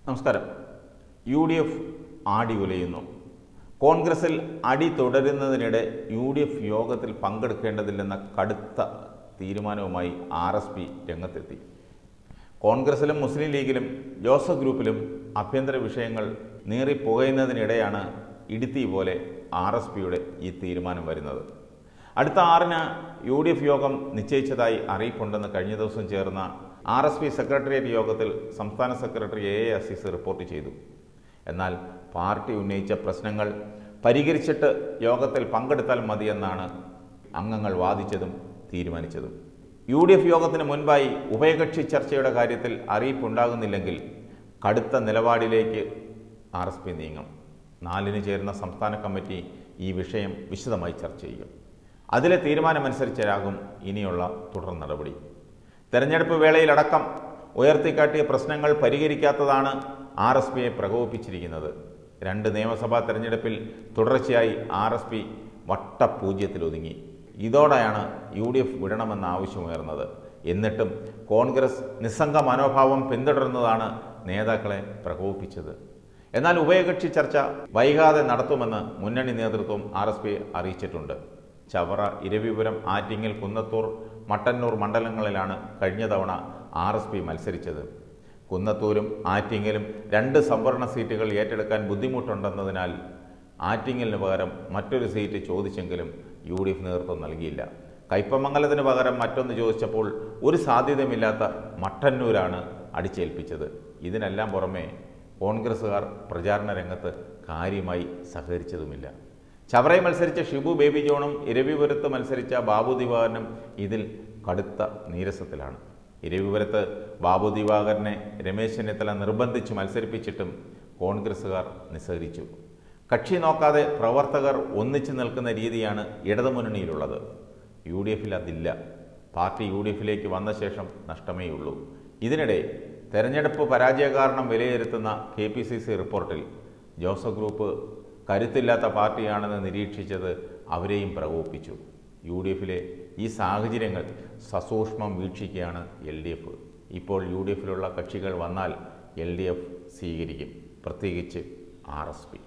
നമസ്കാരം U D F ആടി ഉലയുന്നു കോൺഗ്രസിൽ അടി തുടരുന്നതിനിടെ യു ഡി എഫ് യോഗത്തിൽ പങ്കെടുക്കേണ്ടതില്ലെന്ന കടുത്ത തീരുമാനവുമായി ആർ എസ് പി രംഗത്തെത്തി കോൺഗ്രസിലും മുസ്ലിം ലീഗിലും ജോസഫ് ഗ്രൂപ്പിലും ആഭ്യന്തര വിഷയങ്ങൾ നീറിപ്പുകയുന്നതിനിടെയാണ് ഇടുത്തി പോലെ ആർ എസ് പിയുടെ ഈ തീരുമാനം വരുന്നത് അടുത്ത ആറിന് യു ഡി എഫ് യോഗം നിശ്ചയിച്ചതായി അറിയിപ്പുണ്ടെന്ന് കഴിഞ്ഞ ദിവസം ചേർന്ന ആർ എസ് പി സെക്രട്ടേറിയറ്റ് യോഗത്തിൽ സംസ്ഥാന secretary A A Azeez report ചെയ്തു എന്നാൽ പാർട്ടി ഉന്നയിച്ച പ്രശ്നങ്ങൾ പരിഹരിച്ചിട്ട് യോഗത്തിൽ പങ്കെടുത്താൽ മതിയെന്നാണ് അംഗങ്ങൾ വാദിച്ചതും തീരുമാനിച്ചതും യു ഡി എഫ് യോഗത്തിന് മുൻപായി ഉഭയകക്ഷി ചർച്ചയുടെ കാര്യത്തിൽ അറിയിപ്പുണ്ടാകുന്നില്ലെങ്കിൽ കടുത്ത നിലപാടിലേക്ക് ആർ എസ് പി നീങ്ങും നാലിന് ചേരുന്ന സംസ്ഥാന കമ്മിറ്റി ഈ വിഷയം വിശദമായി ചർച്ച ചെയ്യും അതിലെ തീരുമാനമനുസരിച്ചാകും ഇനിയുള്ള തുടർ നടപടി തെരഞ്ഞെടുപ്പ് വേളയിലടക്കം ഉയർത്തിക്കാട്ടിയ പ്രശ്നങ്ങൾ പരിഹരിക്കാത്തതാണ് ആർ എസ് പിയെ പ്രകോപിപ്പിച്ചിരിക്കുന്നത് രണ്ട് നിയമസഭാ തെരഞ്ഞെടുപ്പിൽ തുടർച്ചയായി ആർ എസ് പി വട്ടപൂജ്യത്തിലൊതുങ്ങി ഇതോടെയാണ് യു ഡി എഫ് വിടണമെന്ന ആവശ്യമുയർന്നത് എന്നിട്ടും കോൺഗ്രസ് നിസ്സംഗ മനോഭാവം പിന്തുടരുന്നതാണ് നേതാക്കളെ പ്രകോപിപ്പിച്ചത് എന്നാൽ ഉഭയകക്ഷി ചർച്ച വൈകാതെ നടത്തുമെന്ന് മുന്നണി നേതൃത്വം ആർ എസ് പി അറിയിച്ചിട്ടുണ്ട് ചവറ ഇരവിപുരം ആറ്റിങ്ങൽ കുന്നത്തൂർ മട്ടന്നൂർ മണ്ഡലങ്ങളിലാണ് കഴിഞ്ഞ തവണ ആർ എസ് പി മത്സരിച്ചത് കുന്നത്തൂരും ആറ്റിങ്ങലും രണ്ട് സംവരണ സീറ്റുകൾ ഏറ്റെടുക്കാൻ ബുദ്ധിമുട്ടുണ്ടെന്നതിനാൽ ആറ്റിങ്ങലിന് പകരം മറ്റൊരു സീറ്റ് ചോദിച്ചെങ്കിലും യു ഡി എഫ് നേതൃത്വം നൽകിയില്ല കയ്പമംഗലത്തിന് പകരം മറ്റൊന്ന് ചോദിച്ചപ്പോൾ ഒരു സാധ്യതയുമില്ലാത്ത മട്ടന്നൂരാണ് അടിച്ചേൽപ്പിച്ചത് ഇതിനെല്ലാം പുറമെ കോൺഗ്രസ്സുകാർ പ്രചാരണ രംഗത്ത് കാര്യമായി സഹകരിച്ചതുമില്ല ചവറയിൽ മത്സരിച്ച ഷിബു ബേബി ജോണും ഇരവിപുരത്ത് മത്സരിച്ച ബാബു ദിവാകരനും ഇതിൽ കടുത്ത നീരസത്തിലാണ് ഇരവിപുരത്ത് ബാബു ദിവാകരനെ രമേശ് ചെന്നിത്തല നിർബന്ധിച്ച് മത്സരിപ്പിച്ചിട്ടും കോൺഗ്രസ്സുകാർ നിസ്സഹരിച്ചു കക്ഷി നോക്കാതെ പ്രവർത്തകർ ഒന്നിച്ചു നിൽക്കുന്ന രീതിയാണ് ഇടതുമുന്നണിയിലുള്ളത് യു ഡി എഫിൽ അതില്ല പാർട്ടി യു ഡി എഫിലേക്ക് വന്ന ശേഷം നഷ്ടമേയുള്ളൂ ഇതിനിടെ തെരഞ്ഞെടുപ്പ് പരാജയ കാരണം വിലയിരുത്തുന്ന കെ പി സി സി റിപ്പോർട്ടിൽ ജോസഫ് ഗ്രൂപ്പ് കരുത്തില്ലാത്ത പാർട്ടിയാണെന്ന് നിരീക്ഷിച്ചത് അവരെയും പ്രകോപിപ്പിച്ചു യു ഡി എഫിലെ ഈ സാഹചര്യങ്ങൾ സസൂക്ഷ്മം വീക്ഷിക്കുകയാണ് എൽ ഡി എഫ് ഇപ്പോൾ യു ഡി എഫിലുള്ള കക്ഷികൾ വന്നാൽ എൽ ഡി എഫ് സ്വീകരിക്കും പ്രത്യേകിച്ച് ആർ എസ് പി